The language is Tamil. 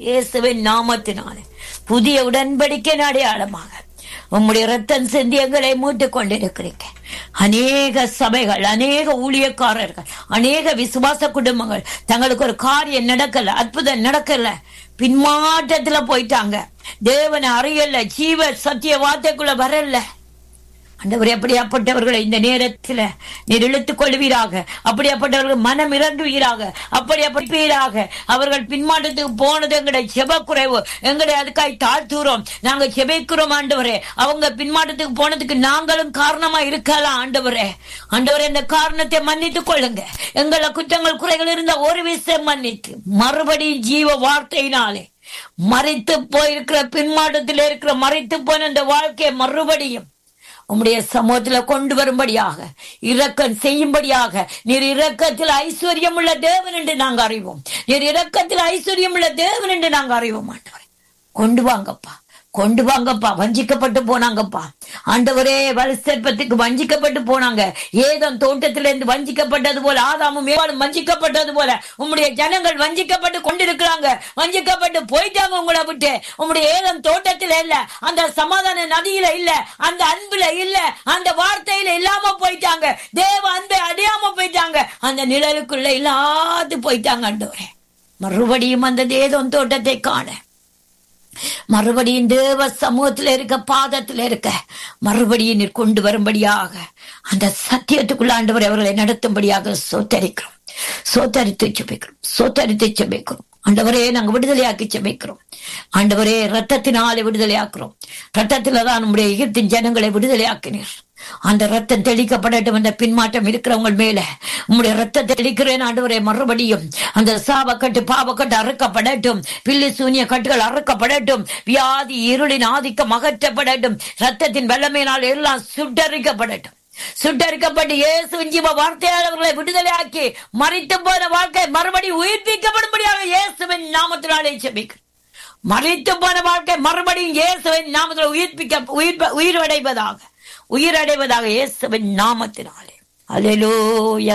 இயேசுவின் நாமத்தினாலே புதிய உடன்படிக்கை அடையாளமாக உம்முடைய ரத்தம் சிந்தி எங்களை மீட்டுக் கொண்டிருக்கிறீங்க அநேக சபைகள் அநேக ஊழியக்காரர்கள் அநேக விசுவாச குடும்பங்கள் தங்களுக்கு ஒரு காரியம் நடக்கல அற்புதம் நடக்கல பின்மாற்றத்துல போயிட்டாங்க தேவனை அறியல ஜீவ சத்திய வார்த்தைக்குள்ள வரல ஆண்டவர் அப்படியாப்பட்டவர்களை இந்த நேரத்தில் நீர் இழுத்துக் கொள்வீராக அப்படியாப்பட்டவர்கள் மனம் இறங்குவீராக அப்படியாப்பீராக அவர்கள் பின்மாற்றத்துக்கு போனது எங்களுடைய செப குறைவு எங்களுடைய அதுக்காய் தாழ்த்துறோம் நாங்க செபிக்கிறோம் ஆண்டவரே அவங்க பின்மாற்றத்துக்கு போனதுக்கு நாங்களும் காரணமா இருக்கலாம் ஆண்டவரே ஆண்டவரே இந்த காரணத்தை மன்னித்துக் கொள்ளுங்க எங்கள குற்றங்கள் குறைகள் இருந்த ஒரு விஷயம் மன்னித்து மறுபடியும் ஜீவ வார்த்தையினாலே மறைத்து போயிருக்கிற பின்மாற்றத்தில் இருக்கிற மறைத்து போன இந்த வாழ்க்கையை மறுபடியும் உம்முடைய சமூகத்துல கொண்டு வரும்படியாக இரக்கம் செய்யும்படியாக நீர் இரக்கத்தில் ஐஸ்வர்யம் உள்ள தேவன் என்று நாங்க அறிவோம் நீர் இரக்கத்தில் ஐஸ்வர்யம் உள்ள தேவன் என்று நாங்க அறிவோம் ஆண்டவரே கொண்டு வாங்கப்பா கொண்டு வாங்கப்பா வஞ்சிக்கப்பட்டு போனாங்கப்பா ஆண்டவரே வலுசற்பத்துக்கு வஞ்சிக்கப்பட்டு போனாங்க ஏதோ தோட்டத்திலிருந்து வஞ்சிக்கப்பட்டது போல ஆதாமும் ஏவாளும் வஞ்சிக்கப்பட்டது போல உம்முடைய ஜனங்கள் வஞ்சிக்கப்பட்டு கொண்டிருக்கிறாங்க வஞ்சிக்கப்பட்டு போயிட்டாங்க உங்களை விட்டு உம்முடைய ஏதம் தோட்டத்துல இல்ல அந்த சமாதான நதியில இல்ல அந்த அன்புல இல்ல அந்த வார்த்தையில இல்லாம போயிட்டாங்க தேவ அன்பை அடையாம போயிட்டாங்க அந்த நிழலுக்குள்ள இல்லாது போயிட்டாங்க ஆண்டவரே மறுபடியும் அந்த தேதம் தோட்டத்தை காண மறுபடியும் தேவ சமூகத்துல இருக்க பாதத்துல இருக்க மறுபடியும் நீர் கொண்டு வரும்படியாக அந்த சத்தியத்துக்குள்ள ஆண்டவர் அவர்களை நடத்தும்படியாக சோத்தரிக்கிறோம் சோத்தரித்து செபிக்கிறோம் சோத்தரித்து செபிக்கிறோம் ஆண்டவரே நாங்க விடுதலையாக்கி செபிக்கிறோம் ஆண்டவரே ரத்தத்தினாலே விடுதலையாக்குறோம் ரத்தத்துல தான் நம்முடைய எகிப்தின் ஜனங்களை விடுதலையாக்கினீர் அந்த ரத்தம் தெளிக்கப்படட்டும் அந்த பின்மாற்றம் இருக்கிறவங்க மேல உங்களுடைய ரத்தத்தை தெளிக்கிறேன் ஆண்டவரே மறுபடியும் அந்த சாபக்கட்டு பாவக்கட்டு அறுக்கப்படட்டும் பில்லி சூனிய கட்டுகள் அறுக்கப்படட்டும் வியாதி இருளின் ஆதிக்கம் அகற்றப்படட்டும் ரத்தத்தின் வெள்ளமையினால் எல்லாம் சுட்டரிக்கப்படட்டும் சுட்டரிக்கப்பட்டு இயேசுவின் ஜீவ வார்த்தையால் அவர்களை விடுதலையாக்கி மறித்து போன வாழ்க்கை மறுபடியும் உயிர்ப்பிக்கப்படும்படியாக இயேசுவின் நாமத்தினாலே செபிக்கிறேன் மறித்து போன வாழ்க்கை மறுபடியும் இயேசுவின் நாமத்தில் உயிர்ப்பிக்க உயிர் உயிரடைவதாக உயிரடைவதாக இயேசுவின் நாமத்தினாலே அலையலூயா